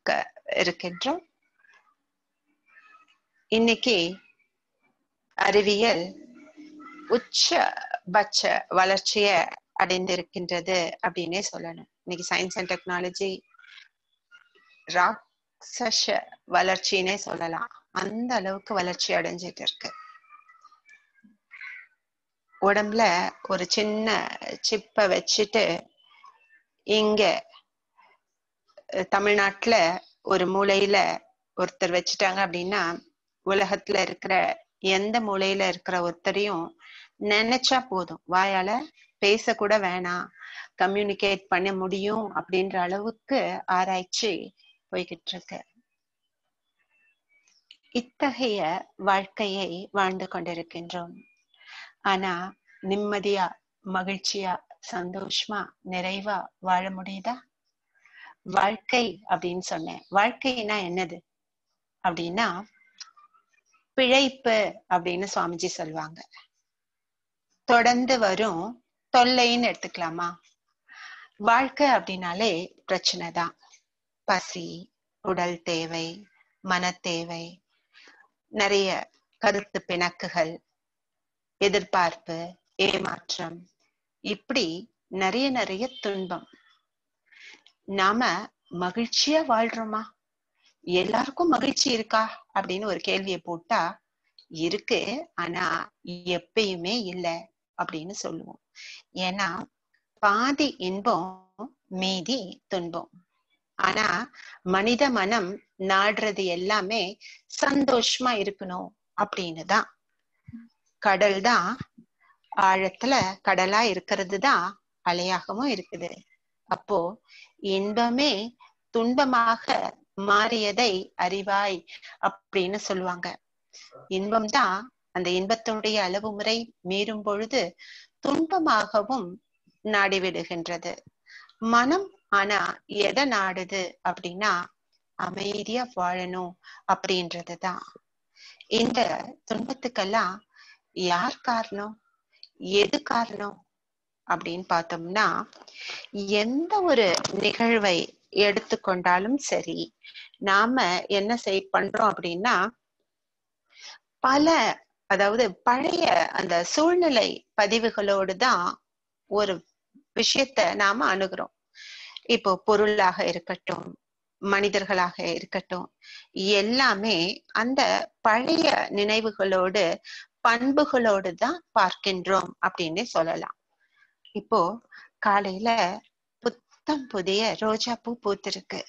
பார்க்க இருக்கின்றோம் இன்னைக்கு அறிவியல் உச்சபட்ச வளர்ச்சிய அடைந்திருக்கின்றது அப்படின்னே சொல்லணும் இன்னைக்கு சயின்ஸ் அண்ட் டெக்னாலஜி ராட்சச வளர்ச்சின்னே சொல்லலாம் அந்த அளவுக்கு வளர்ச்சி அடைஞ்சிட்டு இருக்கு உடம்புல ஒரு சின்ன சிப்பை வச்சுட்டு இங்க தமிழ்நாட்டுல ஒரு மூலையில ஒருத்தர் வச்சுட்டாங்க அப்படின்னா உலகத்துல இருக்கிற எந்த மூலையில இருக்கிற ஒருத்தரையும் நினைச்சா போதும் வாயால பேசக்கூட வேணாம் கம்யூனிகேட் பண்ண முடியும் அப்படின்ற அளவுக்கு ஆராய்ச்சி போய்கிட்டு இருக்கு இத்தகைய வாழ்க்கையை வாழ்ந்து கொண்டிருக்கின்றோம் ஆனா நிம்மதியா மகிழ்ச்சியா சந்தோஷமா நிறைவா வாழ முடியுதா வாழ்க்கை அப்படின்னு சொன்னேன் வாழ்க்கைனா என்னது அப்படின்னா பிழைப்பு அப்படின்னு சுவாமிஜி சொல்லுவாங்க தொடர்ந்து வரும் தொல்லைன்னு எடுத்துக்கலாமா வாழ்க்கை அப்படின்னாலே பிரச்சனை தான் பசி உடல் தேவை மன தேவை நிறைய கருத்து பிணக்குகள் எதிர்பார்ப்பு ஏமாற்றம் இப்படி நிறைய நிறைய துன்பம் நாம மகிழ்ச்சியா வாழ்றோமா எல்லாருக்கும் மகிழ்ச்சி இருக்கா அப்படின்னு ஒரு கேள்வியை போட்டா இருக்கு ஆனா எப்பயுமே இல்லை அப்படின்னு சொல்லுவோம் ஏன்னா பாதி இன்பம் மீதி துன்பம் ஆனா மனித மனம் நாடுறது எல்லாமே சந்தோஷமா இருக்கணும் அப்படின்னு தான் கடல் தான் ஆழத்துல கடலா இருக்கிறது தான் அலையாகவும் இருக்குது அப்போ இன்பமே துன்பமாக மாறியதை அறிவாய் அப்படின்னு சொல்லுவாங்க இன்பம் தான் அந்த இன்பத்துடைய அளவு முறை மீறும் பொழுது துன்பமாகவும் நாடிவிடுகின்றது மனம் ஆனா எதை நாடுது அப்படின்னா அமைதியா வாழணும் அப்படின்றதுதான் இந்த துன்பத்துக்கெல்லாம் யார் காரணம் எது காரணம் அப்படின்னு பார்த்தோம்னா எந்த ஒரு நிகழ்வை எடுத்துக்கொண்டாலும் சரி நாம என்ன செய் பண்றோம் அப்படின்னா பல அதாவது பழைய அந்த சூழ்நிலை பதிவுகளோடு தான் ஒரு விஷயத்த நாம அணுகிறோம் இப்போ பொருளாக இருக்கட்டும் மனிதர்களாக இருக்கட்டும் எல்லாமே அந்த பழைய நினைவுகளோடு பண்புகளோடு தான் பார்க்கின்றோம் அப்படின்னு சொல்லலாம் இப்போ காலையில புத்தம் புதிய ரோஜா பூ பூத்திருக்கு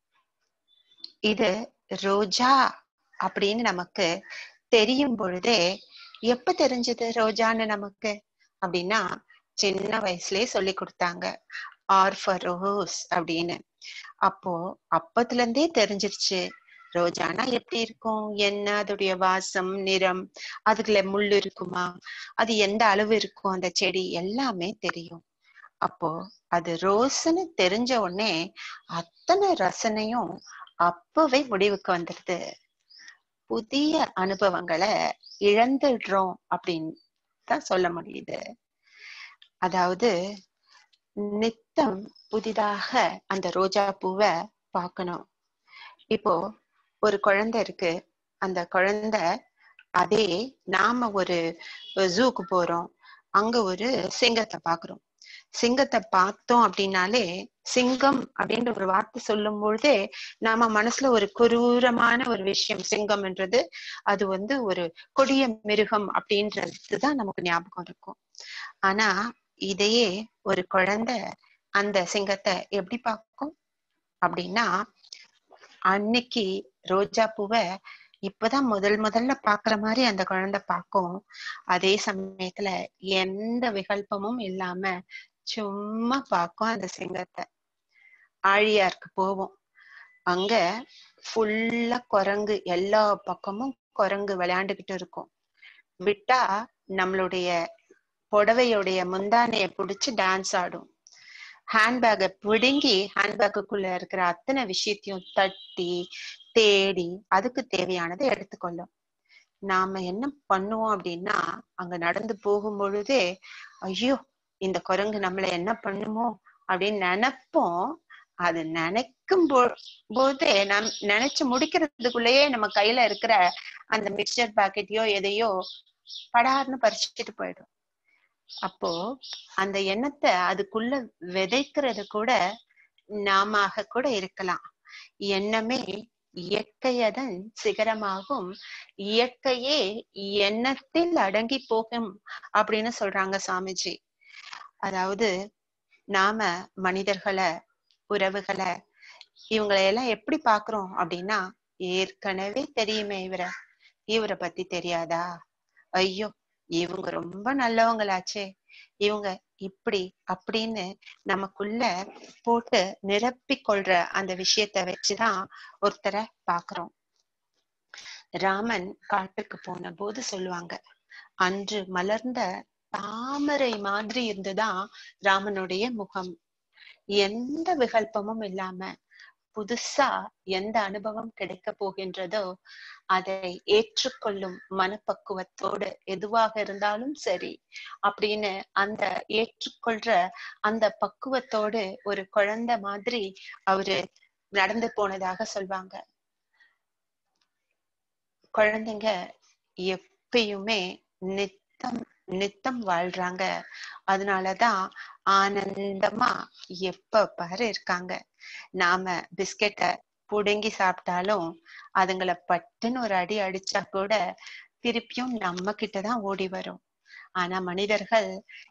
இது ரோஜா அப்படின்னு நமக்கு தெரியும் பொழுதே எப்ப தெரிஞ்சது ரோஜான்னு நமக்கு அப்படின்னா சின்ன வயசுலயே சொல்லி கொடுத்தாங்க ஆர் ஃபார் ரோஸ் அப்படின்னு அப்போ அப்பத்துல இருந்தே தெரிஞ்சிருச்சு ரோஜானா எப்படி இருக்கும் என்ன அதோடைய வாசம் நிறம் அதுக்குள்ள முள் இருக்குமா அது எந்த அளவு இருக்கும் அந்த செடி எல்லாமே தெரியும் அப்போ அது ரோஸ்ன்னு தெரிஞ்ச உடனே அத்தனை ரசனையும் அப்பவே முடிவுக்கு வந்துடுது புதிய அனுபவங்களை இழந்துடுறோம் அப்படின்னு தான் சொல்ல முடியுது அதாவது நித்தம் புதிதாக அந்த ரோஜா பூவை பார்க்கணும் இப்போ ஒரு குழந்தை இருக்கு அந்த குழந்தை அதே நாம ஒரு ஜூக்கு போறோம் அங்க ஒரு சிங்கத்தை பாக்குறோம் சிங்கத்தை பார்த்தோம் அப்படின்னாலே சிங்கம் அப்படின்ற ஒரு வார்த்தை சொல்லும் பொழுதே நாம மனசுல ஒரு குரூரமான ஒரு விஷயம் சிங்கம்ன்றது அது வந்து ஒரு கொடிய மிருகம் அப்படின்றதுதான் நமக்கு ஞாபகம் இருக்கும் ஆனா இதையே ஒரு குழந்தை அந்த சிங்கத்தை எப்படி பார்க்கும் அப்படின்னா அன்னைக்கு ரோஜா பூவை இப்பதான் முதல் முதல்ல பாக்குற மாதிரி அந்த குழந்தை பார்க்கும் அதே சமயத்துல எந்த விகல்பமும் இல்லாம சும்மா பார்க்கும் அந்த சிங்கத்தை ஆழியாருக்கு போவோம் அங்க ஃபுல்லா குரங்கு எல்லா பக்கமும் குரங்கு விளையாண்டுகிட்டு இருக்கும் விட்டா நம்மளுடைய புடவையுடைய முந்தானைய புடிச்சு டான்ஸ் ஆடும் ஹேண்ட்பேக்கை பிடுங்கி ஹேண்ட்பேக்குள்ள இருக்கிற அத்தனை விஷயத்தையும் தட்டி தேடி அதுக்கு தேவையானதை எடுத்துக்கொள்ளும் நாம என்ன பண்ணுவோம் அப்படின்னா அங்க நடந்து போகும் பொழுதே ஐயோ இந்த குரங்கு நம்மள என்ன பண்ணுமோ அப்படின்னு நினைப்போம் அது நினைக்க நிக்கும் போ- போது நம் நினைச்சு முடிக்கிறதுக்குள்ளேயே நம்ம கையில இருக்கிற அந்த மிக்சர் பாக்கெட்டையோ எதையோ படார்னு பறிச்சுட்டு போயிடும் அப்போ அந்த எண்ணத்தை அதுக்குள்ள விதைக்கிறது கூட நாம கூட இருக்கலாம் எண்ணமே இயற்கையதன் சிகரமாகும் இயற்கையே எண்ணத்தில் அடங்கி போகும் அப்படின்னு சொல்றாங்க சாமிஜி அதாவது நாம மனிதர்களை உறவுகளை இவங்களை எல்லாம் எப்படி பாக்குறோம் அப்படின்னா ஏற்கனவே தெரியுமே இவரை இவரை பத்தி தெரியாதா ஐயோ இவங்க ரொம்ப நல்லவங்களாச்சே இவங்க இப்படி அப்படின்னு நமக்குள்ள போட்டு நிரப்பிக் கொள்ற அந்த விஷயத்த வச்சுதான் ஒருத்தரை பாக்குறோம் ராமன் காட்டுக்கு போன போது சொல்லுவாங்க அன்று மலர்ந்த தாமரை மாதிரி இருந்துதான் ராமனுடைய முகம் எந்த விகல்பமும் இல்லாம புதுசா எந்த அனுபவம் கிடைக்க போகின்றதோ அதை ஏற்றுக்கொள்ளும் மனப்பக்குவத்தோடு எதுவாக இருந்தாலும் சரி அப்படின்னு அந்த ஏற்றுக்கொள்ற அந்த பக்குவத்தோடு ஒரு குழந்தை மாதிரி அவரு நடந்து போனதாக சொல்வாங்க குழந்தைங்க எப்பயுமே நித்தம் நித்தம் வாழ்றாங்க அதனாலதான் ஆனந்தமா எப்ப பாரு இருக்காங்க நாம பிஸ்கெட்டை புடுங்கி சாப்பிட்டாலும் அதுங்களை பட்டுன்னு ஒரு அடி அடிச்சா கூட திருப்பியும் நம்ம கிட்டதான் ஓடி வரும் ஆனா மனிதர்கள்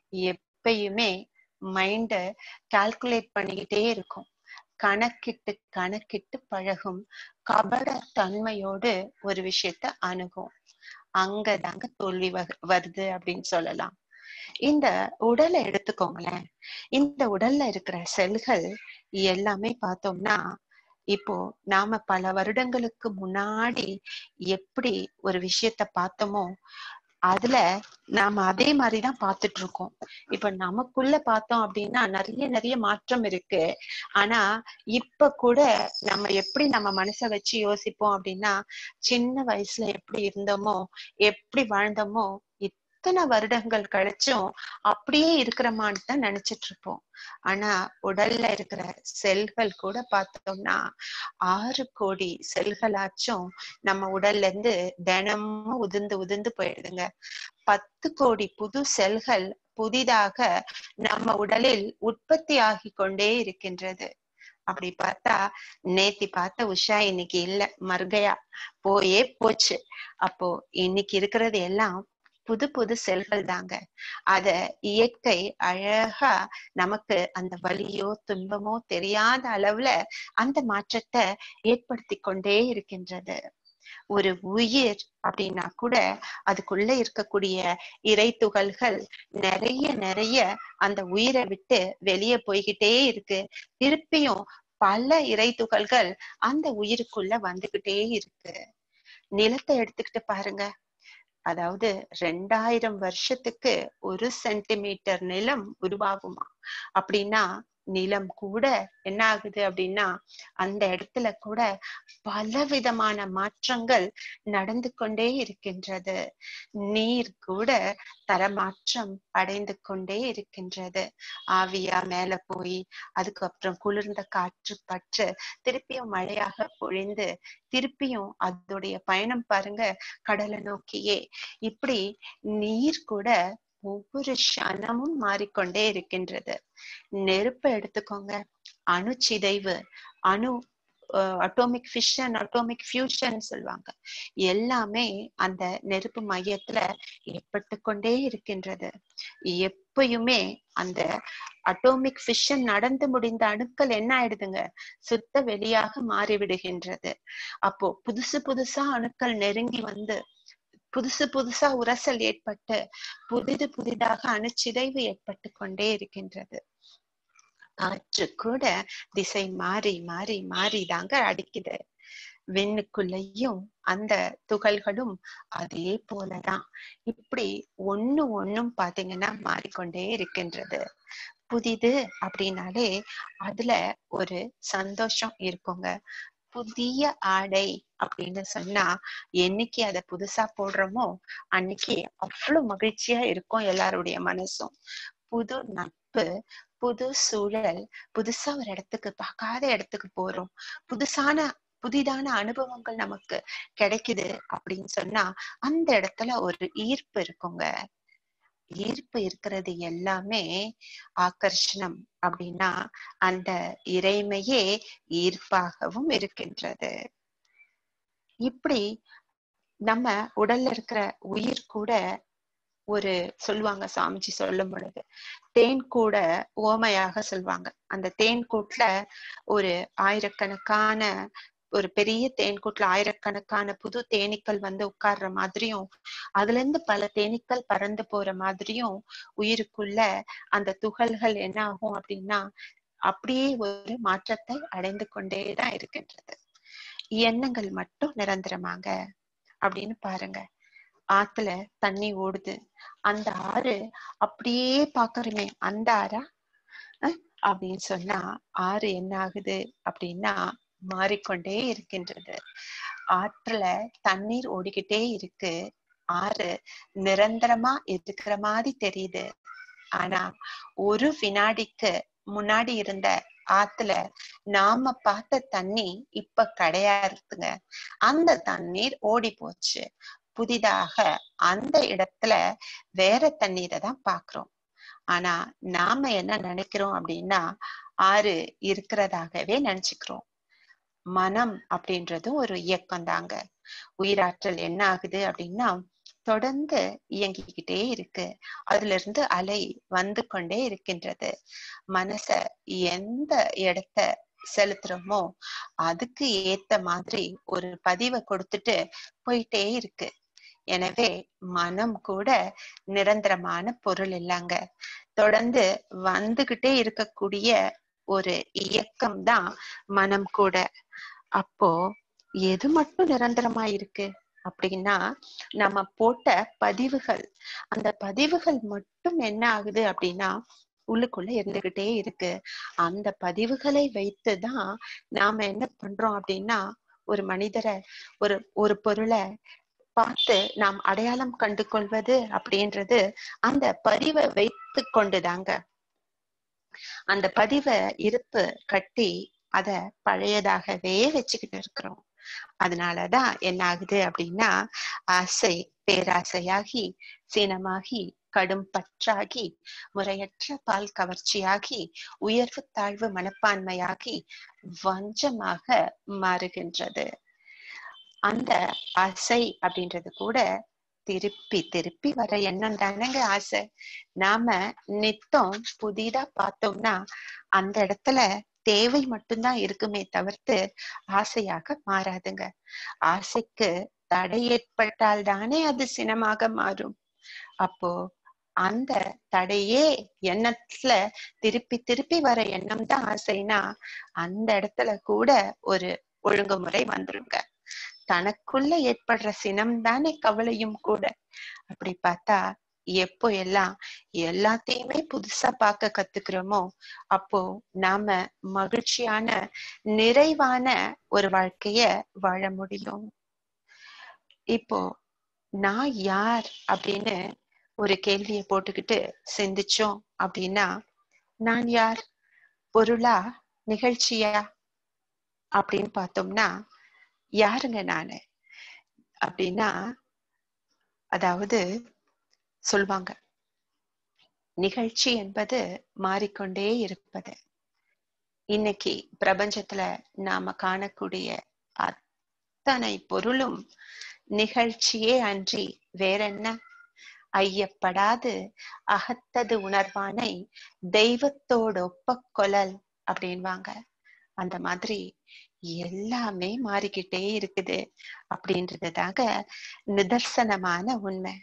எப்பயுமே மைண்ட கால்குலேட் பண்ணிக்கிட்டே இருக்கும் கணக்கிட்டு கணக்கிட்டு பழகும் கபட தன்மையோடு ஒரு விஷயத்த அணுகும் அங்கதாங்க தோல்வி வரு- வருது அப்படின்னு சொல்லலாம் இந்த உடலை எடுத்துக்கோங்களேன் இந்த உடல்ல இருக்கிற செல்கள் எல்லாமே பார்த்தோம்னா இப்போ நாம பல வருடங்களுக்கு முன்னாடி எப்படி ஒரு விஷயத்த பார்த்தோமோ அதுல நாம அதே மாதிரிதான் பார்த்துட்டு இருக்கோம் இப்ப நமக்குள்ள பார்த்தோம் அப்படின்னா நிறைய நிறைய மாற்றம் இருக்கு ஆனா இப்ப கூட நம்ம எப்படி நம்ம மனச வச்சு யோசிப்போம் அப்படின்னா சின்ன வயசுல எப்படி இருந்தோமோ எப்படி வாழ்ந்தோமோ இத்தனை வருடங்கள் கழிச்சும் அப்படியே இருக்கிறமான்னு தான் நினைச்சிட்டு இருப்போம் ஆனா உடல்ல இருக்கிற செல்கள் கூட பார்த்தோம்னா ஆறு கோடி செல்களாச்சும் நம்ம உடல்ல இருந்து தினமும் உதிர்ந்து உதிர்ந்து போயிடுதுங்க பத்து கோடி புது செல்கள் புதிதாக நம்ம உடலில் உற்பத்தி ஆகி கொண்டே இருக்கின்றது அப்படி பார்த்தா நேத்தி பார்த்த உஷா இன்னைக்கு இல்ல மர்கையா போயே போச்சு அப்போ இன்னைக்கு இருக்கிறது எல்லாம் புது புது செல்கள் தாங்க அத இயற்கை அழகா நமக்கு அந்த வலியோ துன்பமோ தெரியாத அளவுல அந்த மாற்றத்தை ஏற்படுத்தி கொண்டே இருக்கின்றது ஒரு உயிர் அப்படின்னா கூட அதுக்குள்ள இருக்கக்கூடிய இறை துகள்கள் நிறைய நிறைய அந்த உயிரை விட்டு வெளியே போய்கிட்டே இருக்கு திருப்பியும் பல இறை துகள்கள் அந்த உயிருக்குள்ள வந்துகிட்டே இருக்கு நிலத்தை எடுத்துக்கிட்டு பாருங்க அதாவது ரெண்டாயிரம் வருஷத்துக்கு ஒரு சென்டிமீட்டர் நிலம் உருவாகுமா அப்படின்னா நிலம் கூட என்ன ஆகுது அப்படின்னா அந்த இடத்துல கூட பல விதமான மாற்றங்கள் நடந்து கொண்டே இருக்கின்றது நீர் கூட தரமாற்றம் அடைந்து கொண்டே இருக்கின்றது ஆவியா மேல போய் அதுக்கப்புறம் குளிர்ந்த காற்று பற்று திருப்பியும் மழையாக பொழிந்து திருப்பியும் அதோடைய பயணம் பாருங்க கடலை நோக்கியே இப்படி நீர் கூட ஒவ்வொரு க்ஷணமும் மாறிக்கொண்டே இருக்கின்றது நெருப்பை எடுத்துக்கோங்க அணு சிதைவு அணு அட்டோமிக் ஃபிஷன் அட்டோமிக் ஃபியூஷன் சொல்லுவாங்க எல்லாமே அந்த நெருப்பு மையத்துல ஏற்பட்டு கொண்டே இருக்கின்றது எப்பயுமே அந்த அட்டோமிக் ஃபிஷன் நடந்து முடிந்த அணுக்கள் என்ன ஆயிடுதுங்க சுத்த வெளியாக மாறி விடுகின்றது அப்போ புதுசு புதுசா அணுக்கள் நெருங்கி வந்து புதுசு புதுசா உரசல் ஏற்பட்டு புதிது புதிதாக அணுச்சிதைவு ஏற்பட்டு கொண்டே இருக்கின்றது காற்று கூட திசை மாறி மாறி மாறி தாங்க அடிக்குது விண்ணுக்குள்ளேயும் அந்த துகள்களும் அதே போலதான் இப்படி ஒண்ணு ஒண்ணும் பாத்தீங்கன்னா மாறிக்கொண்டே இருக்கின்றது புதிது அப்படின்னாலே அதுல ஒரு சந்தோஷம் இருக்குங்க புதிய ஆடை அப்படின்னு சொன்னா என்னைக்கு அத புதுசா போடுறோமோ அன்னைக்கு அவ்வளவு மகிழ்ச்சியா இருக்கும் எல்லாருடைய மனசும் புது நட்பு புது சூழல் புதுசா ஒரு இடத்துக்கு பார்க்காத இடத்துக்கு போறோம் புதுசான புதிதான அனுபவங்கள் நமக்கு கிடைக்குது அப்படின்னு சொன்னா அந்த இடத்துல ஒரு ஈர்ப்பு இருக்குங்க ஈர்ப்பு இருக்கிறது எல்லாமே ஆகர்ஷணம் அப்படின்னா அந்த இறைமையே ஈர்ப்பாகவும் இருக்கின்றது இப்படி நம்ம உடல்ல இருக்கிற உயிர் கூட ஒரு சொல்லுவாங்க சாமிஜி சொல்லும் பொழுது தேன் கூட ஓமையாக சொல்லுவாங்க அந்த தேன் கூட்டுல ஒரு ஆயிரக்கணக்கான ஒரு பெரிய தேன்கூட்டுல ஆயிரக்கணக்கான புது தேனீக்கள் வந்து உட்கார்ற மாதிரியும் அதுல இருந்து பல தேனீக்கள் பறந்து போற மாதிரியும் உயிருக்குள்ள அந்த துகள்கள் என்ன ஆகும் அப்படின்னா அப்படியே ஒரு மாற்றத்தை அடைந்து கொண்டேதான் இருக்கின்றது எண்ணங்கள் மட்டும் நிரந்தரமாங்க அப்படின்னு பாருங்க ஆத்துல தண்ணி ஓடுது அந்த ஆறு அப்படியே பாக்குறமே அந்த ஆறா அப்படின்னு சொன்னா ஆறு என்ன ஆகுது அப்படின்னா மாறிக்கொண்டே இருக்கின்றது ஆற்றுல தண்ணீர் ஓடிக்கிட்டே இருக்கு ஆறு நிரந்தரமா இருக்கிற மாதிரி தெரியுது ஆனா ஒரு வினாடிக்கு முன்னாடி இருந்த ஆத்துல நாம பார்த்த தண்ணி இப்ப கிடையாதுங்க அந்த தண்ணீர் ஓடி போச்சு புதிதாக அந்த இடத்துல வேற தண்ணீரை தான் பாக்குறோம் ஆனா நாம என்ன நினைக்கிறோம் அப்படின்னா ஆறு இருக்கிறதாகவே நினைச்சுக்கிறோம் மனம் அப்படின்றது ஒரு இயக்கம் தாங்க உயிராற்றல் என்ன ஆகுது அப்படின்னா தொடர்ந்து இயங்கிக்கிட்டே இருக்கு அதுல இருந்து அலை வந்து கொண்டே இருக்கின்றது மனச எந்த இடத்த செலுத்துறோமோ அதுக்கு ஏத்த மாதிரி ஒரு பதிவை கொடுத்துட்டு போயிட்டே இருக்கு எனவே மனம் கூட நிரந்தரமான பொருள் இல்லைங்க தொடர்ந்து வந்துகிட்டே இருக்கக்கூடிய ஒரு இயக்கம் தான் மனம் கூட அப்போ எது மட்டும் நிரந்தரமா இருக்கு அப்படின்னா நம்ம போட்ட பதிவுகள் அந்த பதிவுகள் மட்டும் என்ன ஆகுது அப்படின்னா உள்ளுக்குள்ள இருந்துகிட்டே இருக்கு அந்த பதிவுகளை வைத்துதான் நாம என்ன பண்றோம் அப்படின்னா ஒரு மனிதரை ஒரு ஒரு பொருளை பார்த்து நாம் அடையாளம் கண்டு கொள்வது அப்படின்றது அந்த பதிவை வைத்து கொண்டுதாங்க அந்த பதிவை இருப்பு கட்டி அத பழையதாகவே வச்சுக்கிட்டு இருக்கிறோம் அதனாலதான் என்ன ஆகுது அப்படின்னா ஆசை பேராசையாகி சீனமாகி கடும் பற்றாகி முறையற்ற பால் கவர்ச்சியாகி உயர்வு தாழ்வு மனப்பான்மையாகி வஞ்சமாக மாறுகின்றது அந்த ஆசை அப்படின்றது கூட திருப்பி திருப்பி வர எண்ணம் தானங்க ஆசை நாம நித்தம் புதிதா பார்த்தோம்னா அந்த இடத்துல தேவை மட்டும்தான் இருக்குமே தவிர்த்து ஆசையாக மாறாதுங்க ஆசைக்கு தடை ஏற்பட்டால் தானே அது சினமாக மாறும் அப்போ அந்த தடையே எண்ணத்துல திருப்பி திருப்பி வர எண்ணம் தான் ஆசைனா அந்த இடத்துல கூட ஒரு ஒழுங்குமுறை வந்துருங்க தனக்குள்ள ஏற்படுற சினம் தானே கவலையும் கூட அப்படி பார்த்தா எப்போ எல்லாம் எல்லாத்தையுமே புதுசா பார்க்க கத்துக்கிறோமோ அப்போ நாம மகிழ்ச்சியான நிறைவான ஒரு வாழ்க்கைய வாழ முடியும் இப்போ நான் யார் அப்படின்னு ஒரு கேள்வியை போட்டுக்கிட்டு சிந்திச்சோம் அப்படின்னா நான் யார் பொருளா நிகழ்ச்சியா அப்படின்னு பார்த்தோம்னா யாருங்க நானு அப்படின்னா அதாவது சொல்வாங்க நிகழ்ச்சி என்பது மாறிக்கொண்டே இருப்பது இன்னைக்கு பிரபஞ்சத்துல நாம காணக்கூடிய அத்தனை பொருளும் நிகழ்ச்சியே அன்றி வேறென்ன ஐயப்படாது அகத்தது உணர்வானை தெய்வத்தோடு ஒப்ப கொலல் அப்படின்வாங்க அந்த மாதிரி எல்லாமே மாறிக்கிட்டே இருக்குது அப்படின்றதுதாங்க நிதர்சனமான உண்மை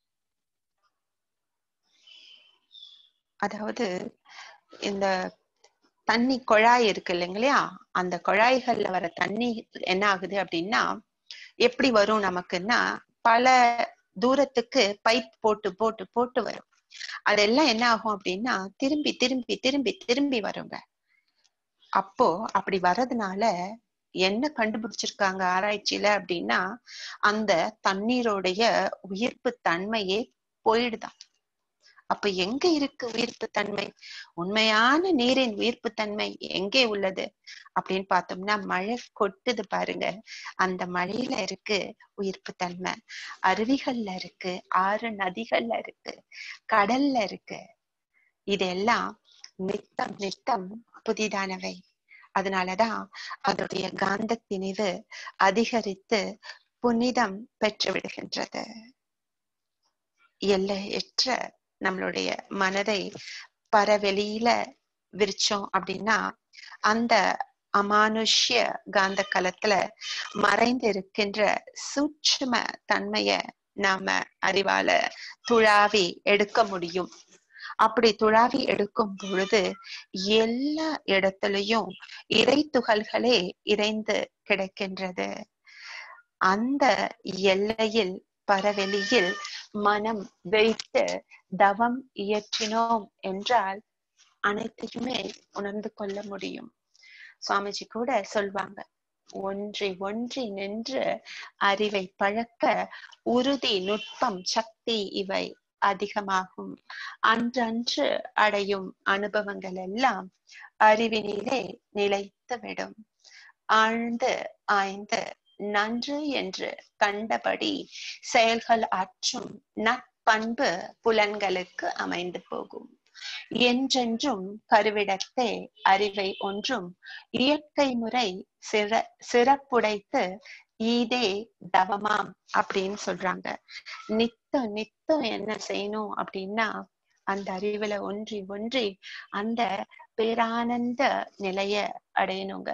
அதாவது இந்த தண்ணி குழாய் இருக்கு இல்லைங்களா அந்த குழாய்கள்ல வர தண்ணி என்ன ஆகுது அப்படின்னா எப்படி வரும் நமக்குன்னா பல தூரத்துக்கு பைப் போட்டு போட்டு போட்டு வரும் அதெல்லாம் என்ன ஆகும் அப்படின்னா திரும்பி திரும்பி திரும்பி திரும்பி வருங்க அப்போ அப்படி வர்றதுனால என்ன கண்டுபிடிச்சிருக்காங்க ஆராய்ச்சியில அப்படின்னா அந்த தண்ணீருடைய உயிர்ப்பு தன்மையே போயிடுதான் அப்ப எங்க இருக்கு உயிர்ப்பு தன்மை உண்மையான நீரின் உயிர்ப்பு தன்மை எங்கே உள்ளது அப்படின்னு பார்த்தோம்னா மழை கொட்டுது பாருங்க அந்த மழையில இருக்கு உயிர்ப்பு தன்மை அருவிகள்ல இருக்கு ஆறு நதிகள்ல இருக்கு கடல்ல இருக்கு இதெல்லாம் நித்தம் நித்தம் புதிதானவை அதனாலதான் அதோடைய காந்த திணிவு அதிகரித்து புனிதம் பெற்று விடுகின்றது எல்லையற்ற நம்மளுடைய மனதை பரவெளியில விரிச்சோம் அப்படின்னா அந்த அமானுஷ்ய காந்த களத்துல மறைந்து இருக்கின்ற சூட்சும தன்மைய நாம அறிவால துழாவி எடுக்க முடியும் அப்படி துழாவி எடுக்கும் பொழுது எல்லா இடத்துலயும் இறை துகள்களே இறைந்து கிடைக்கின்றது அந்த எல்லையில் பரவெளியில் மனம் வைத்து தவம் இயற்றினோம் என்றால் அனைத்தையுமே உணர்ந்து கொள்ள முடியும் சுவாமிஜி கூட சொல்வாங்க ஒன்றி ஒன்றி நின்று அறிவை பழக்க உறுதி நுட்பம் சக்தி இவை அதிகமாகும் அன்றன்று அடையும் அனுபவங்கள் எல்லாம் அறிவினிலே நிலைத்து விடும் ஆழ்ந்து ஆய்ந்து நன்று என்று கண்டபடி செயல்கள் ஆற்றும் நற்பண்பு புலன்களுக்கு அமைந்து போகும் என்றென்றும் கருவிடத்தே அறிவை ஒன்றும் இயற்கை முறை சிற சிறப்புடைத்து ஈதே தவமாம் அப்படின்னு சொல்றாங்க நித்தம் நித்தம் என்ன செய்யணும் அப்படின்னா அந்த அறிவுல ஒன்றி ஒன்றி அந்த பேரானந்த நிலைய அடையணுங்க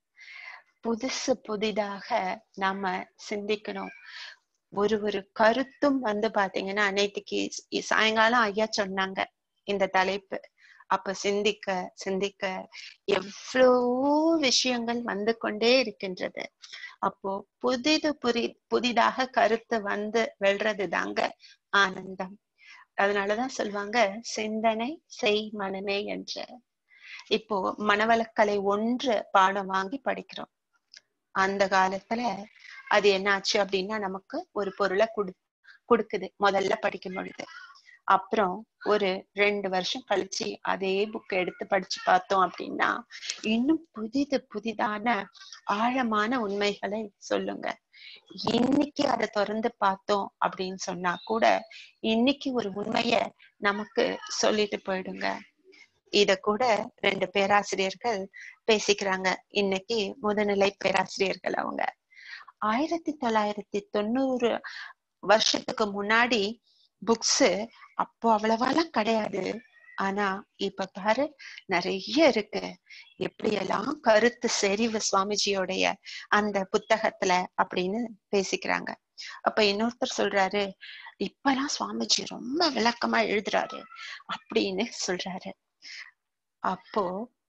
புதுசு புதிதாக நாம சிந்திக்கணும் ஒரு ஒரு கருத்தும் வந்து பாத்தீங்கன்னா நேற்றுக்கு சாயங்காலம் ஐயா சொன்னாங்க இந்த தலைப்பு அப்ப சிந்திக்க சிந்திக்க எவ்வளோ விஷயங்கள் வந்து கொண்டே இருக்கின்றது அப்போ புதிது புரி புதிதாக கருத்து வந்து வெல்றது தாங்க ஆனந்தம் அதனாலதான் சொல்லுவாங்க சிந்தனை செய் மனமே என்று இப்போ மனவளக்கலை ஒன்று பாடம் வாங்கி படிக்கிறோம் அந்த காலத்துல அது என்னாச்சு அப்படின்னா நமக்கு ஒரு பொருளை குடு கொடுக்குது முதல்ல படிக்கும் பொழுது அப்புறம் ஒரு ரெண்டு வருஷம் கழிச்சு அதே புக் எடுத்து படிச்சு பார்த்தோம் அப்படின்னா இன்னும் புதிது புதிதான ஆழமான உண்மைகளை சொல்லுங்க இன்னைக்கு அதை திறந்து பார்த்தோம் அப்படின்னு சொன்னா கூட இன்னைக்கு ஒரு உண்மைய நமக்கு சொல்லிட்டு போயிடுங்க இத கூட ரெண்டு பேராசிரியர்கள் பேசிக்கிறாங்க இன்னைக்கு முதுநிலை பேராசிரியர்கள் அவங்க ஆயிரத்தி தொள்ளாயிரத்தி தொண்ணூறு வருஷத்துக்கு முன்னாடி புக்ஸ் அப்போ அவ்வளவாலாம் கிடையாது ஆனா இப்ப பாரு நிறைய இருக்கு எப்படியெல்லாம் கருத்து செறிவு சுவாமிஜியோடைய அந்த புத்தகத்துல அப்படின்னு பேசிக்கிறாங்க அப்ப இன்னொருத்தர் சொல்றாரு இப்பெல்லாம் சுவாமிஜி ரொம்ப விளக்கமா எழுதுறாரு அப்படின்னு சொல்றாரு அப்போ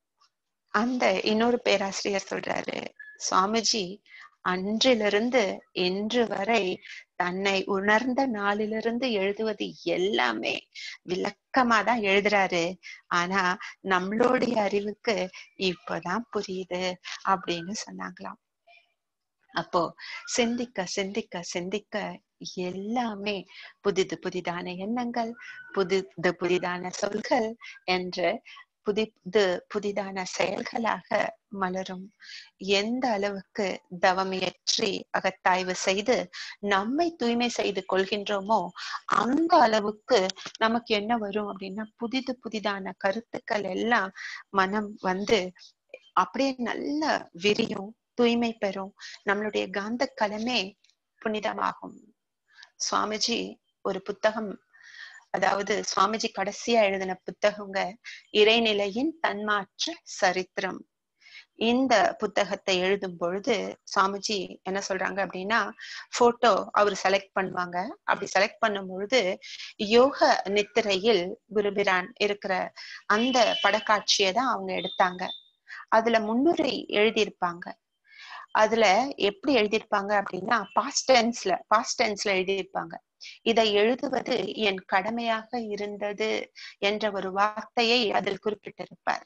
அந்த இன்னொரு பேராசிரியர் சொல்றாரு சுவாமிஜி அன்றிலிருந்து இன்று வரை தன்னை உணர்ந்த நாளிலிருந்து எழுதுவது எல்லாமே விளக்கமா தான் எழுதுறாரு ஆனா நம்மளுடைய அறிவுக்கு இப்பதான் புரியுது அப்படின்னு சொன்னாங்களாம் அப்போ சிந்திக்க சிந்திக்க சிந்திக்க எல்லாமே புதிது புதிதான எண்ணங்கள் புதிது புதிதான சொல்கள் என்று புதிது புதிதான செயல்களாக மலரும் எந்த அளவுக்கு தவமியற்றி அகத்தாய்வு செய்து நம்மை தூய்மை செய்து கொள்கின்றோமோ அந்த அளவுக்கு நமக்கு என்ன வரும் அப்படின்னா புதிது புதிதான கருத்துக்கள் எல்லாம் மனம் வந்து அப்படியே நல்ல விரியும் தூய்மை பெறும் நம்மளுடைய காந்த கலமே புனிதமாகும் சுவாமிஜி ஒரு புத்தகம் அதாவது சுவாமிஜி கடைசியா எழுதின புத்தகங்க இறைநிலையின் தன்மாற்ற சரித்திரம் இந்த புத்தகத்தை எழுதும் பொழுது சுவாமிஜி என்ன சொல்றாங்க அப்படின்னா போட்டோ அவர் செலக்ட் பண்ணுவாங்க அப்படி செலக்ட் பண்ணும் பொழுது யோக நித்திரையில் குருபிரான் இருக்கிற அந்த படக்காட்சியை தான் அவங்க எடுத்தாங்க அதுல முன்னுரை எழுதியிருப்பாங்க அதுல எப்படி எழுதியிருப்பாங்க அப்படின்னா பாஸ்ட் டென்ஸ்ல பாஸ்ட் டென்ஸ்ல எழுதியிருப்பாங்க இதை எழுதுவது என் கடமையாக இருந்தது என்ற ஒரு வார்த்தையை அதில் குறிப்பிட்டிருப்பார்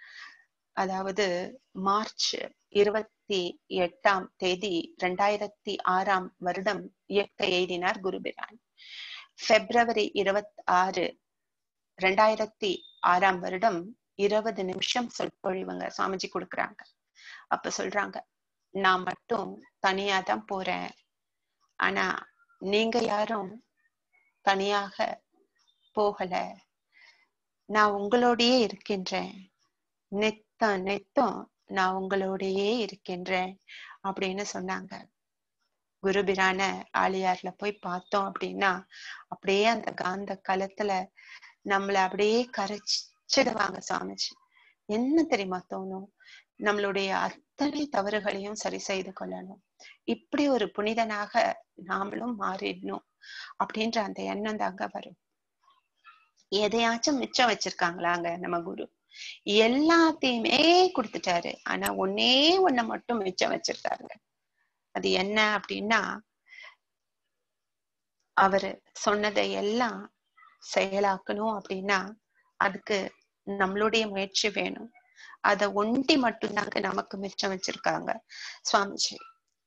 அதாவது மார்ச் இருபத்தி எட்டாம் தேதி இரண்டாயிரத்தி ஆறாம் வருடம் இயக்க எழுதினார் குருபிரான் பிப்ரவரி இருபத்தி ஆறு ரெண்டாயிரத்தி ஆறாம் வருடம் இருபது நிமிஷம் சொற்பொழிவுங்க சுவாமிஜி கொடுக்குறாங்க அப்ப சொல்றாங்க நான் மட்டும் தனியா தான் போறேன் ஆனா நீங்க யாரும் தனியாக போகல நான் உங்களோடயே இருக்கின்றேன் நித்தம் நித்தம் நான் உங்களோடயே இருக்கின்றேன் அப்படின்னு சொன்னாங்க குருபிரான ஆலியார்ல போய் பார்த்தோம் அப்படின்னா அப்படியே அந்த காந்த களத்துல நம்மள அப்படியே கரைச்சிடுவாங்க சுவாமிஜி என்ன தெரியுமா தோணும் நம்மளுடைய அத்தனை தவறுகளையும் சரி செய்து கொள்ளணும் இப்படி ஒரு புனிதனாக நாமளும் மாறிடணும் அப்படின்ற அந்த எண்ணம் தாங்க வரும் எதையாச்சும் மிச்சம் வச்சிருக்காங்களாங்க நம்ம குரு எல்லாத்தையுமே கொடுத்துட்டாரு ஆனா ஒன்னே ஒண்ண மட்டும் மிச்சம் வச்சிருக்காருங்க அது என்ன அப்படின்னா அவரு சொன்னதை எல்லாம் செயலாக்கணும் அப்படின்னா அதுக்கு நம்மளுடைய முயற்சி வேணும் அத ஒண்டி மட்டும்தாங்க நமக்கு மிச்சம் வச்சிருக்காங்க சுவாமிஜி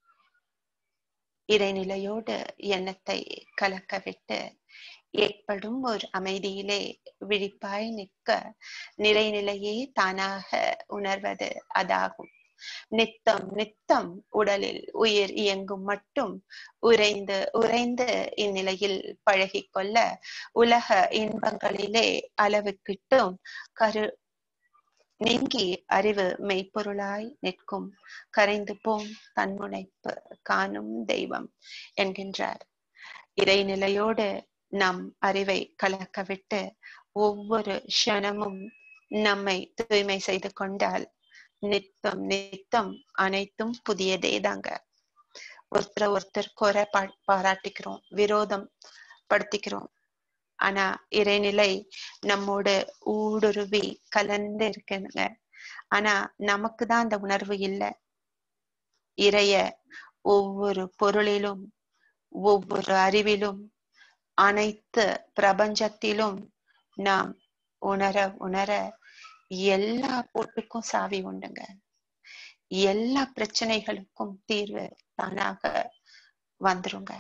இறைநிலையோடு எண்ணத்தை கலக்க விட்டு ஏற்படும் ஒரு அமைதியிலே விழிப்பாய் நிற்க நிறைநிலையே தானாக உணர்வது அதாகும் நித்தம் நித்தம் உடலில் உயிர் இயங்கும் மட்டும் உறைந்து உறைந்து இந்நிலையில் பழகிக் கொள்ள உலக இன்பங்களிலே அளவு கிட்டும் கரு நீங்கி அறிவு மெய்ப்பொருளாய் நிற்கும் கரைந்து போம் தன்முனைப்பு காணும் தெய்வம் என்கின்றார் இறைநிலையோடு நம் அறிவை கலக்க விட்டு ஒவ்வொரு க்ஷணமும் நம்மை தூய்மை செய்து கொண்டால் நித்தம் நித்தம் அனைத்தும் புதியதே தாங்க ஒருத்தர் ஒருத்தர் குறை பா பாராட்டிக்கிறோம் விரோதம் படுத்திக்கிறோம் ஆனா இறைநிலை நம்மோடு ஊடுருவி கலந்து இருக்குங்க ஆனா நமக்கு தான் அந்த உணர்வு இல்லை இறைய ஒவ்வொரு பொருளிலும் ஒவ்வொரு அறிவிலும் அனைத்து பிரபஞ்சத்திலும் நாம் உணர உணர எல்லா போட்டுக்கும் சாவி உண்டுங்க எல்லா பிரச்சனைகளுக்கும் தீர்வு தானாக வந்துருங்க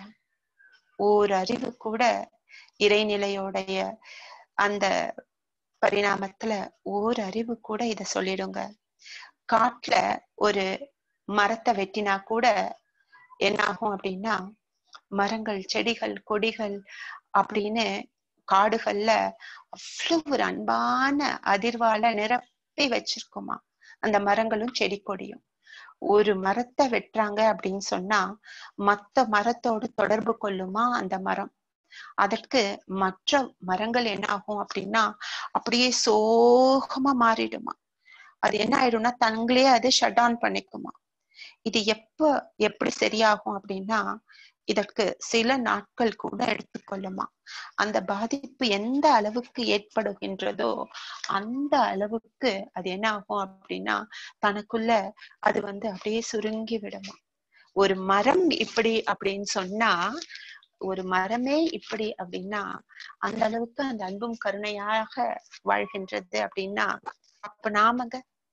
ஓர் அறிவு கூட இறைநிலையோடைய அந்த பரிணாமத்துல ஓர் அறிவு கூட இத சொல்லிடுங்க காட்டுல ஒரு மரத்தை வெட்டினா கூட என்ன ஆகும் அப்படின்னா மரங்கள் செடிகள் கொடிகள் அப்படின்னு காடுகள்ல அவ்வளவு ஒரு அன்பான அதிர்வால நிரப்பி வச்சிருக்குமா அந்த மரங்களும் செடி கொடியும் ஒரு மரத்தை வெட்டுறாங்க அப்படின்னு சொன்னா மத்த மரத்தோடு தொடர்பு கொள்ளுமா அந்த மரம் அதற்கு மற்ற மரங்கள் என்ன ஆகும் அப்படின்னா அப்படியே சோகமா மாறிடுமா அது என்ன ஆயிடும்னா தங்களே அது ஷட் ஆன் பண்ணிக்குமா இது எப்ப எப்படி சரியாகும் அப்படின்னா இதற்கு சில நாட்கள் கூட எடுத்துக்கொள்ளுமா அந்த பாதிப்பு எந்த அளவுக்கு ஏற்படுகின்றதோ அந்த அளவுக்கு அது என்ன ஆகும் அப்படின்னா தனக்குள்ள அது வந்து அப்படியே சுருங்கி விடுமா ஒரு மரம் இப்படி அப்படின்னு சொன்னா ஒரு மரமே இப்படி அப்படின்னா அந்த அளவுக்கு அந்த அன்பும் கருணையாக வாழ்கின்றது அப்படின்னா அப்ப நாமங்க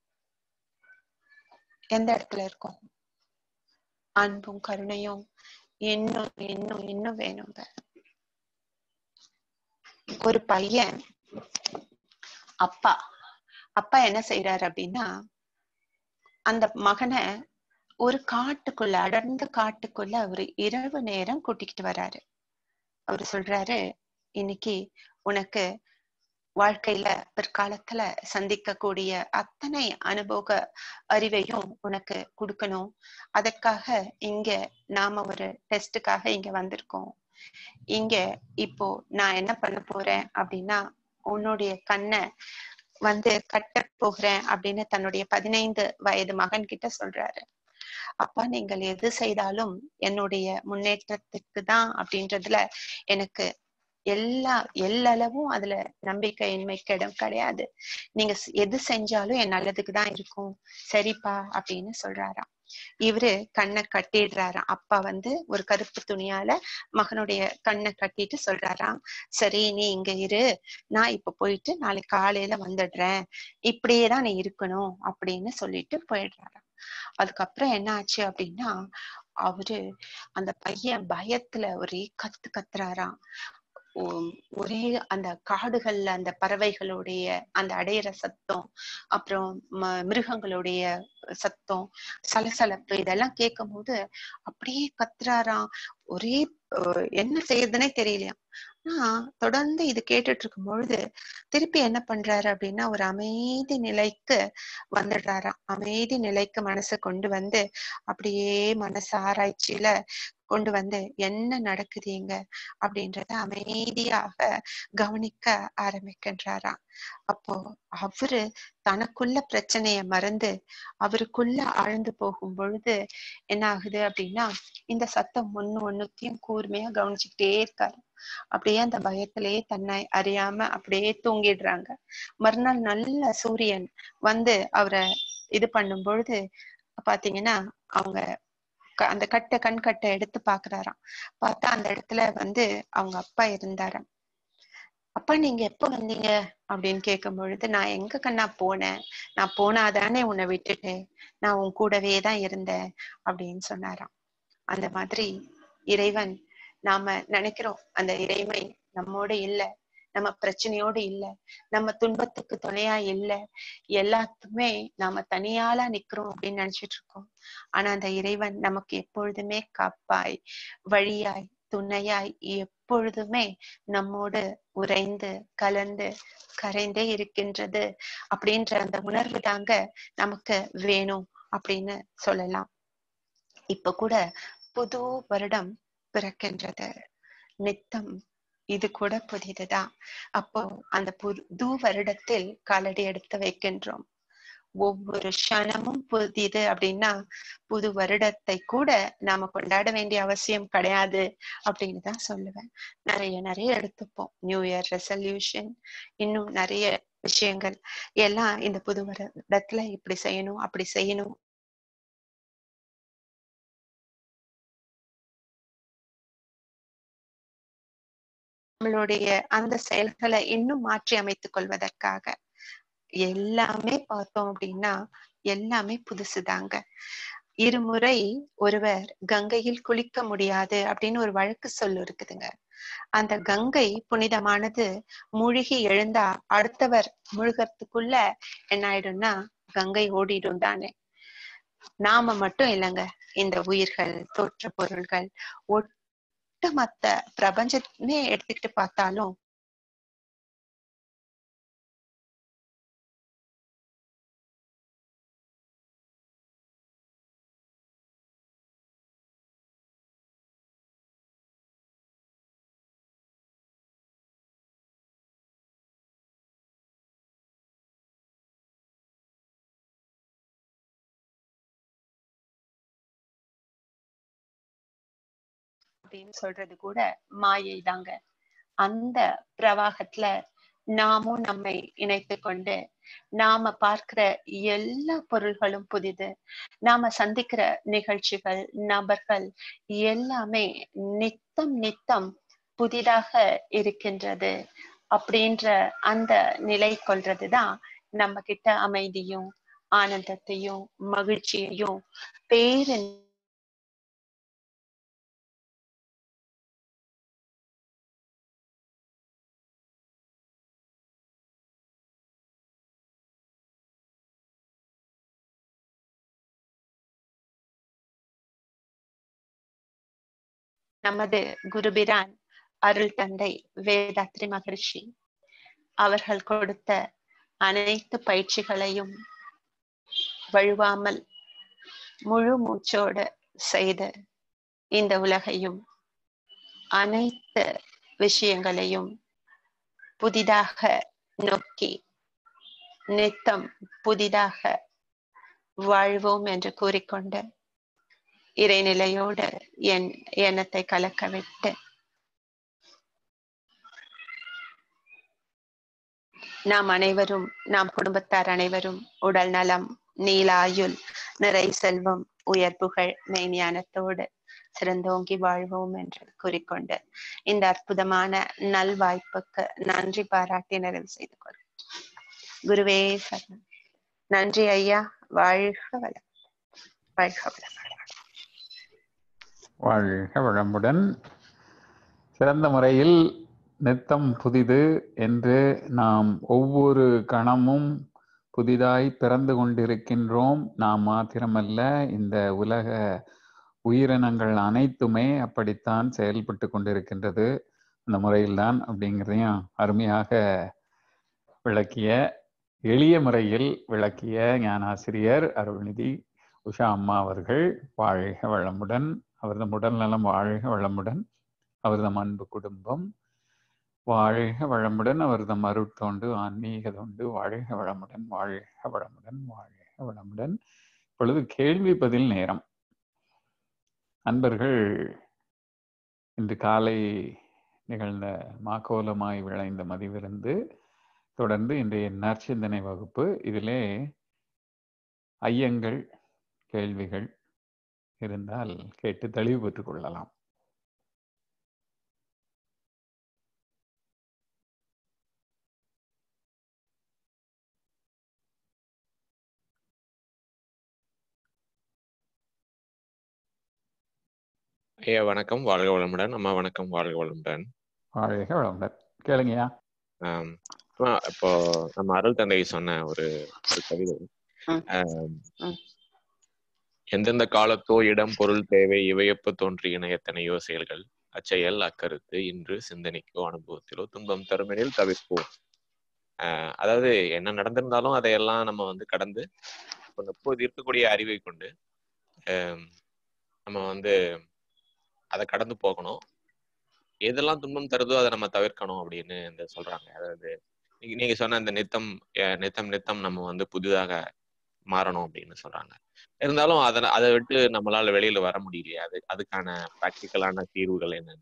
எந்த இடத்துல இருக்கோம் அன்பும் கருணையும் இன்னும் இன்னும் இன்னும் வேணுங்க ஒரு பையன் அப்பா அப்பா என்ன செய்யறாரு அப்படின்னா அந்த மகனை ஒரு காட்டுக்குள்ள அடர்ந்த காட்டுக்குள்ள அவரு இரவு நேரம் கூட்டிக்கிட்டு வராரு அவரு சொல்றாரு இன்னைக்கு உனக்கு வாழ்க்கையில பிற்காலத்துல சந்திக்கக்கூடிய அத்தனை அனுபவ அறிவையும் உனக்கு கொடுக்கணும் அதற்காக இங்க நாம ஒரு டெஸ்டுக்காக இங்க வந்திருக்கோம் இங்க இப்போ நான் என்ன பண்ண போறேன் அப்படின்னா உன்னுடைய கண்ணை வந்து கட்ட போகிறேன் அப்படின்னு தன்னுடைய பதினைந்து வயது மகன் கிட்ட சொல்றாரு அப்பா நீங்கள் எது செய்தாலும் என்னுடைய முன்னேற்றத்துக்கு தான் அப்படின்றதுல எனக்கு எல்லா எல்லளவும் அதுல நம்பிக்கையின்மைக்கு இடம் கிடையாது நீங்க எது செஞ்சாலும் என் நல்லதுக்கு தான் இருக்கும் சரிப்பா அப்படின்னு சொல்றாராம் இவரு கண்ணை கட்டிடுறாராம் அப்பா வந்து ஒரு கருப்பு துணியால மகனுடைய கண்ணை கட்டிட்டு சொல்றாராம் சரி நீ இங்க இரு நான் இப்ப போயிட்டு நாளைக்கு காலையில வந்துடுறேன் இப்படியேதான் நீ இருக்கணும் அப்படின்னு சொல்லிட்டு போயிடுறாராம் அதுக்கப்புறம் என்ன ஆச்சு அப்படின்னா அவரு அந்த பையன் பயத்துல ஒரே கத்து கத்துறாராம் ஒ- ஒரே அந்த காடுகள்ல அந்த பறவைகளுடைய அந்த அடையிற சத்தம் அப்புறம் ம- மிருகங்களுடைய சத்தம் சலசலப்பு இதெல்லாம் கேட்கும் போது அப்படியே கத்துறாராம் ஒரே அஹ், என்ன செய்யறதுனே தெரியலையாம் ஆனா தொடர்ந்து இது கேட்டுட்டு இருக்கும் பொழுது திருப்பி என்ன பண்றாரு அப்படின்னா ஒரு அமைதி நிலைக்கு வந்துடுறாராம் அமைதி நிலைக்கு மனசை கொண்டு வந்து அப்படியே மனசு ஆராய்ச்சியில கொண்டு வந்து என்ன நடக்குது இங்க அப்படின்றத அமைதியாக கவனிக்க ஆரம்பிக்கின்றாராம் அப்போ அவரு தனக்குள்ள பிரச்சனைய மறந்து அவருக்குள்ள ஆழ்ந்து போகும் பொழுது என்ன ஆகுது அப்படின்னா இந்த சத்தம் ஒண்ணு ஒண்ணுத்தையும் கூர்மையா கவனிச்சுக்கிட்டே இருக்காரு அப்படியே அந்த பயத்திலேயே தன்னை அறியாம அப்படியே தூங்கிடுறாங்க மறுநாள் நல்ல சூரியன் வந்து அவரை இது பண்ணும் பொழுது பாத்தீங்கன்னா அவங்க க- அந்த கட்டை கண் கட்டை எடுத்து பாக்குறாராம் பார்த்தா அந்த இடத்துல வந்து அவங்க அப்பா இருந்தாராம் அப்பா நீங்க எப்ப வந்தீங்க அப்படின்னு கேட்கும் பொழுது நான் எங்க கண்ணா போனேன் நான் போனாதானே உன்னை விட்டுட்டேன் நான் உன் கூடவே தான் இருந்தேன் அப்படின்னு சொன்னாராம் அந்த மாதிரி இறைவன் நாம நினைக்கிறோம் அந்த இறைமை நம்மோட இல்ல நம்ம பிரச்சனையோடு இல்ல நம்ம துன்பத்துக்கு துணையா இல்ல எல்லாத்துக்குமே நாம தனியாளா நிக்கிறோம் அப்படின்னு நினைச்சிட்டு இருக்கோம் ஆனா அந்த இறைவன் நமக்கு எப்பொழுதுமே காப்பாய் வழியாய் துணையாய் எப்பொழுதுமே நம்மோடு உறைந்து கலந்து கரைந்தே இருக்கின்றது அப்படின்ற அந்த உணர்வு தாங்க நமக்கு வேணும் அப்படின்னு சொல்லலாம் இப்ப கூட புது வருடம் பிறக்கின்றது நித்தம் இது கூட புதிதுதான் அப்போ அந்த புது வருடத்தில் காலடி எடுத்து வைக்கின்றோம் ஒவ்வொரு க்ஷணமும் புதிது அப்படின்னா புது வருடத்தை கூட நாம கொண்டாட வேண்டிய அவசியம் கிடையாது அப்படின்னு தான் சொல்லுவேன் நிறைய நிறைய எடுத்துப்போம் நியூ இயர் ரெசல்யூஷன் இன்னும் நிறைய விஷயங்கள் எல்லாம் இந்த புது வருடத்துல இப்படி செய்யணும் அப்படி செய்யணும் நம்மளுடைய அந்த செயல்களை இன்னும் மாற்றி அமைத்துக் கொள்வதற்காக எல்லாமே பார்த்தோம் அப்படின்னா எல்லாமே புதுசுதாங்க இருமுறை ஒருவர் கங்கையில் குளிக்க முடியாது அப்படின்னு ஒரு வழக்கு சொல்லு இருக்குதுங்க அந்த கங்கை புனிதமானது மூழ்கி எழுந்தா அடுத்தவர் முழுகிறதுக்குள்ள என்ன ஆயிடும்னா கங்கை ஓடிடும் தானே நாம மட்டும் இல்லைங்க இந்த உயிர்கள் தோற்ற பொருள்கள் ஒட்டுமொத்த பிரபஞ்சமே எடுத்துக்கிட்டு பார்த்தாலும் அப்படின்னு சொல்றது கூட மாயை தாங்க அந்த பிரவாகத்துல நாமும் நம்மை இணைத்து கொண்டு நாம பார்க்கிற எல்லா பொருள்களும் புதிது நாம சந்திக்கிற நிகழ்ச்சிகள் நபர்கள் எல்லாமே நித்தம் நித்தம் புதிதாக இருக்கின்றது அப்படின்ற அந்த நிலை கொள்றதுதான் நம்ம கிட்ட அமைதியும் ஆனந்தத்தையும் மகிழ்ச்சியையும் பேரு நமது குருபிரான் அருள் தந்தை வேதாத்ரி மகர்ஷி அவர்கள் கொடுத்த அனைத்து பயிற்சிகளையும் வழுவாமல் முழு மூச்சோடு செய்து இந்த உலகையும் அனைத்து விஷயங்களையும் புதிதாக நோக்கி நித்தம் புதிதாக வாழ்வோம் என்று கூறிக்கொண்டு இறைநிலையோடு என் எண்ணத்தை கலக்க விட்டு நாம் அனைவரும் நாம் குடும்பத்தார் அனைவரும் உடல் நலம் நீலாயுள் நிறை செல்வம் உயர் புகழ் மெய்ஞானத்தோடு சிறந்தோங்கி வாழ்வோம் என்று கூறிக்கொண்டு இந்த அற்புதமான நல்வாய்ப்புக்கு நன்றி பாராட்டி நிறைவு செய்து கொள்கிறேன் குருவே சரணம் நன்றி ஐயா வாழ்க வளம் வாழ்க வளம் வாழ்க வளமுடன் சிறந்த முறையில் நித்தம் புதிது என்று நாம் ஒவ்வொரு கணமும் புதிதாய் பிறந்து கொண்டிருக்கின்றோம் நாம் மாத்திரமல்ல இந்த உலக உயிரினங்கள் அனைத்துமே அப்படித்தான் செயல்பட்டு கொண்டிருக்கின்றது அந்த முறையில்தான் அப்படிங்கிறதையும் அருமையாக விளக்கிய எளிய முறையில் விளக்கிய ஞானாசிரியர் அருள்நிதி உஷா அம்மா அவர்கள் வாழ்க வளமுடன் அவரது உடல் நலம் வாழ்க வளமுடன் அவரது அன்பு குடும்பம் வாழ்க வளமுடன் அவரது அருட்தொண்டு ஆன்மீக தொண்டு வாழ்க வளமுடன் வாழ்க வளமுடன் வாழ்க வளமுடன் இப்பொழுது கேள்வி பதில் நேரம் அன்பர்கள் இன்று காலை நிகழ்ந்த மாக்கோலமாய் விளைந்த மதிவிருந்து தொடர்ந்து இன்றைய நற்சிந்தனை வகுப்பு இதிலே ஐயங்கள் கேள்விகள் இருந்தால் கேட்டு தெளிவு பெற்றுக் கொள்ளலாம் ஐயா வணக்கம் வாழ்க வளமுடன் அம்மா வணக்கம் வாழ்க வளமுடன் வாழ்க வளமுடன் கேளுங்கய்யா ஆம், அம்மா, இப்போ நம்ம அருள் தந்தை சொன்ன ஒரு ஒரு கவிதை ம். ஆம், ம். எந்தெந்த காலத்தோ இடம் பொருள் தேவை இவையப்ப தோன்றியன எத்தனையோ செயல்கள் அச்செயல் அக்கருத்து இன்று சிந்தனைக்கோ அனுபவத்திலோ துன்பம் தருமெனில் தவிர்ப்போம் ஆஹ் அதாவது என்ன நடந்திருந்தாலும் அதையெல்லாம் நம்ம வந்து கடந்து இப்ப இப்போது இருக்கக்கூடிய அறிவை கொண்டு ஆம், நம்ம வந்து அதை கடந்து போகணும் எதெல்லாம் துன்பம் தருதோ அதை நம்ம தவிர்க்கணும் அப்படின்னு இந்த சொல்றாங்க அதாவது நீங்க- நீங்க சொன்ன இந்த நித்தம் அஹ் நித்தம் நித்தம் நம்ம வந்து புதிதாக மாறணும் அப்படின்னு சொல்றாங்க இருந்தாலும் அதை அதை விட்டு நம்மளால வெளியில வர முடியலையே அது அதுக்கான ப்ராக்டிக்கலான தீர்வுகள் என்ன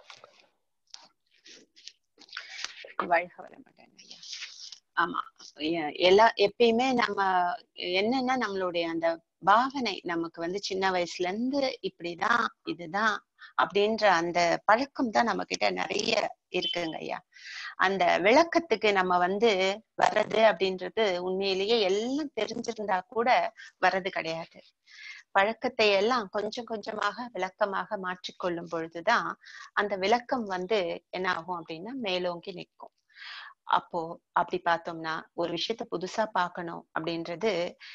வாழ்க வளமுடன் ஐயா ஆமா எ- எல்லா எப்பயுமே நம்ம என்னன்னா நம்மளுடைய அந்த பாவனை நமக்கு வந்து சின்ன வயசுல இருந்து இப்படிதான் இதுதான் அப்படின்ற அந்த பழக்கம் தான் நம்ம கிட்ட நிறைய இருக்குங்க ஐயா அந்த விளக்கத்துக்கு நம்ம வந்து வர்றது அப்படின்றது உண்மையிலேயே எல்லாம் தெரிஞ்சிருந்தா கூட வர்றது கிடையாது பழக்கத்தை எல்லாம் கொஞ்சம் கொஞ்சமாக விளக்கமாக மாற்றிக்கொள்ளும் பொழுதுதான் அந்த விளக்கம் வந்து என்ன ஆகும் அப்படின்னா மேலோங்கி நிற்கும் அப்போ அப்படி பார்த்தோம்னா ஒரு விஷயத்த புதுசா பார்க்கணும் அப்படின்றது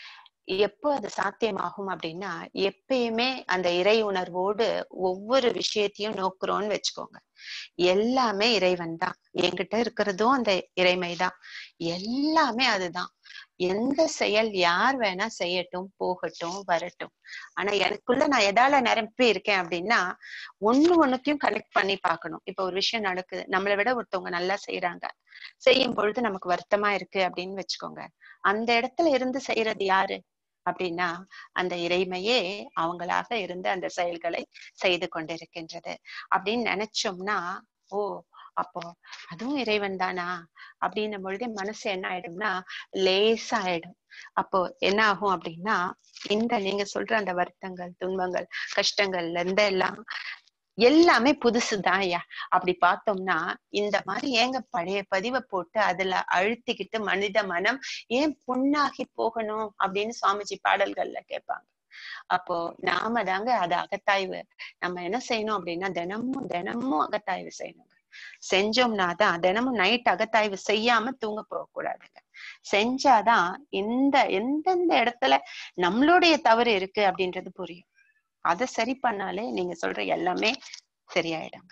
எப்போ அது சாத்தியமாகும் அப்படின்னா எப்பயுமே அந்த இறை உணர்வோடு ஒவ்வொரு விஷயத்தையும் நோக்குறோம்னு வச்சுக்கோங்க எல்லாமே இறைவன் தான் என்கிட்ட இருக்கிறதும் அந்த இறைமைதான் எல்லாமே அதுதான் எந்த செயல் யார் வேணா செய்யட்டும் போகட்டும் வரட்டும் ஆனா எனக்குள்ள நான் எதால நிரப்பி இருக்கேன் அப்படின்னா ஒண்ணு ஒண்ணுத்தையும் கனெக்ட் பண்ணி பார்க்கணும் இப்ப ஒரு விஷயம் நடக்குது நம்மளை விட ஒருத்தவங்க நல்லா செய்யறாங்க செய்யும் பொழுது நமக்கு வருத்தமா இருக்கு அப்படின்னு வச்சுக்கோங்க அந்த இடத்துல இருந்து செய்யறது யாரு அப்படின்னா அந்த இறைமையே அவங்களாக இருந்து அந்த செயல்களை செய்து கொண்டிருக்கின்றது அப்படின்னு நினைச்சோம்னா ஓ அப்போ அதுவும் இறைவன் தானா அப்படின்னும் பொழுது மனசு என்ன ஆயிடும்னா லேசாயிடும் அப்போ என்ன ஆகும் அப்படின்னா இந்த நீங்க சொல்ற அந்த வருத்தங்கள் துன்பங்கள் கஷ்டங்கள்ல இருந்து எல்லாம் எல்லாமே புதுசுதான் ஐயா அப்படி பார்த்தோம்னா இந்த மாதிரி ஏங்க பழைய பதிவை போட்டு அதுல அழுத்திக்கிட்டு மனித மனம் ஏன் புண்ணாகி போகணும் அப்படின்னு சுவாமிஜி பாடல்கள்ல கேட்பாங்க அப்போ நாம தாங்க அது அகத்தாய்வு நம்ம என்ன செய்யணும் அப்படின்னா தினமும் தினமும் அகத்தாய்வு செய்யணுங்க செஞ்சோம்னா தான் தினமும் நைட் அகத்தாய்வு செய்யாம தூங்க போக கூடாதுங்க செஞ்சாதான் இந்த எந்தெந்த இடத்துல நம்மளுடைய தவறு இருக்கு அப்படின்றது புரியும் அதை சரி பண்ணாலே நீங்க சொல்ற எல்லாமே சரியாயிடுங்க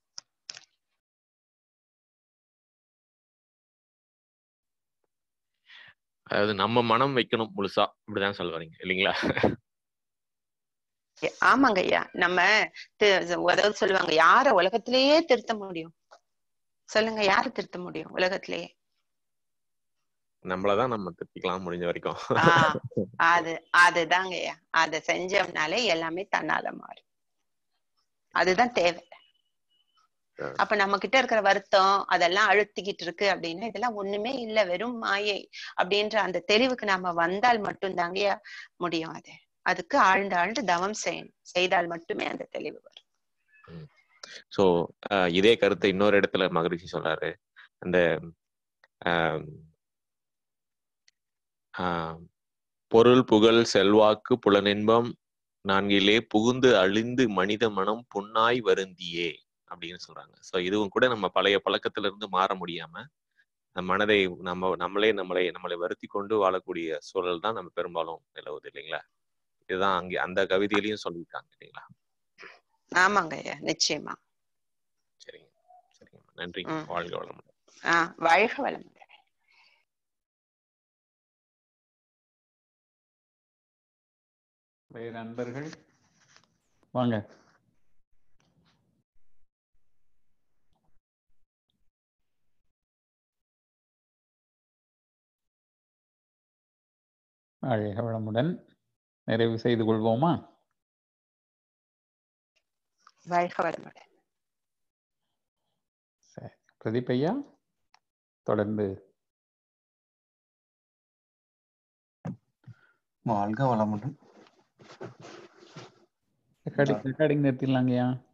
அதாவது நம்ம மனம் வைக்கணும் முழுசா இப்படிதான் சொல்ல வரீங்க இல்லைங்களா எ- ஆமாங்க ஐயா நம்ம தி- அதாவது சொல்லுவாங்க யார உலகத்திலேயே திருத்த முடியும் சொல்லுங்க யார திருத்த முடியும் உலகத்திலேயே நம்மளதான் நம்ம திருத்திக்கலாம் முடிஞ்ச வரைக்கும் ஆஹ் அது அதுதாங்க ஐயா அத செஞ்சோம்னாலே எல்லாமே தன்னால மாறும் அதுதான் தேவை அப்ப நம்ம கிட்ட இருக்கிற வருத்தம் அதெல்லாம் அழுத்திக்கிட்டு இருக்கு அப்படின்னா இதெல்லாம் ஒண்ணுமே இல்ல வெறும் மாயை அப்படின்ற அந்த தெளிவுக்கு நாம வந்தால் மட்டும்தாங்க முடியும் அது அதுக்கு ஆழ்ந்து ஆழ்ந்து தவம் செய்யணும் செய்தால் மட்டுமே அந்த தெளிவு வரும் சோ இதே கருத்தை இன்னொரு இடத்துல மகரிஷி சொல்றாரு அந்த ஆம், ஆம், பொருள் புகழ் செல்வாக்கு புலனின்பம் நான்கிலே புகுந்து அழிந்து மனித மனம் புண்ணாய் வருந்தியே அப்படின்னு சொல்றாங்க ஸோ இதுவும் கூட நம்ம பழைய பழக்கத்துல இருந்து மாற முடியாம நம்ம மனதை நம்ம நம்மளே நம்மளை நம்மளை வருத்தி கொண்டு வாழக்கூடிய சூழல் தான் நம்ம பெரும்பாலும் நிலவுது இல்லைங்களா இதுதான் அங்கே அந்த கவிதையிலையும் சொல்லியிருக்காங்க இல்லைங்களா ஆமாங்க ஐயா நிச்சயமா சரிங்க சரிங்க நன்றி ம். வாழ்க வளமுடன் ஆஹ் வாழ்க வளமுடன் வேறு நண்பர்கள் வாங்க வாழ்க வளமுடன் நிறைவு செய்து கொள்வோமா வாழ்க வளமுடன் சரி பிரதீப் ஐயா தொடர்ந்து வாழ்க வளமுடன் ரெக்கார்டிங் ரெக்கார்டிங் நிறுத்திடலாங்கய்யா